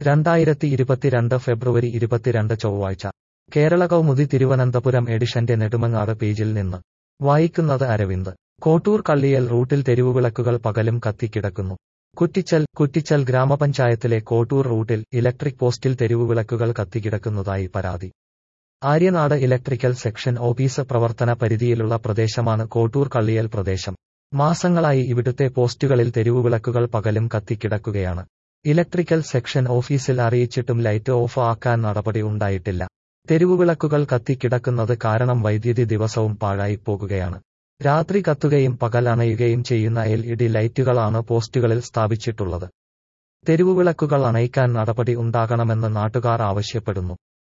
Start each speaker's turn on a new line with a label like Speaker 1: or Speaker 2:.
Speaker 1: രണ്ടായിരത്തി ഇരുപത്തിരണ്ട് ഫെബ്രുവരി ഇരുപത്തിരണ്ട് ചൊവ്വാഴ്ച കേരള കൗമുദി തിരുവനന്തപുരം എഡിഷന്റെ നെടുമങ്ങാട് പേജിൽ നിന്ന് വായിക്കുന്നത് അരവിന്ദ് കോട്ടൂർ കള്ളിയൽ റൂട്ടിൽ തെരുവുവിളക്കുകൾ പകലും കത്തിക്കിടക്കുന്നു കുറ്റിച്ചൽ കുറ്റിച്ചൽ ഗ്രാമപഞ്ചായത്തിലെ കോട്ടൂർ റൂട്ടിൽ ഇലക്ട്രിക് പോസ്റ്റിൽ തെരുവുവിളക്കുകൾ കത്തിക്കിടക്കുന്നതായി പരാതി ആര്യനാട് ഇലക്ട്രിക്കൽ സെക്ഷൻ ഓഫീസ് പ്രവർത്തന പരിധിയിലുള്ള പ്രദേശമാണ് കോട്ടൂർ കള്ളിയൽ പ്രദേശം മാസങ്ങളായി ഇവിടുത്തെ പോസ്റ്റുകളിൽ തെരുവുവിളക്കുകൾ പകലും കത്തിക്കിടക്കുകയാണ് ഇലക്ട്രിക്കൽ സെക്ഷൻ ഓഫീസിൽ അറിയിച്ചിട്ടും ലൈറ്റ് ഓഫ് ആക്കാൻ നടപടി ഉണ്ടായിട്ടില്ല തെരുവുവിളക്കുകൾ കത്തിക്കിടക്കുന്നത് കാരണം വൈദ്യുതി ദിവസവും പാഴായിപ്പോകുകയാണ് രാത്രി കത്തുകയും പകൽ അണയുകയും ചെയ്യുന്ന എൽ ഇ ഡി ലൈറ്റുകളാണ് പോസ്റ്റുകളിൽ സ്ഥാപിച്ചിട്ടുള്ളത് തെരുവുവിളക്കുകൾ അണയിക്കാൻ നടപടി ഉണ്ടാകണമെന്ന് നാട്ടുകാർ ആവശ്യപ്പെടുന്നു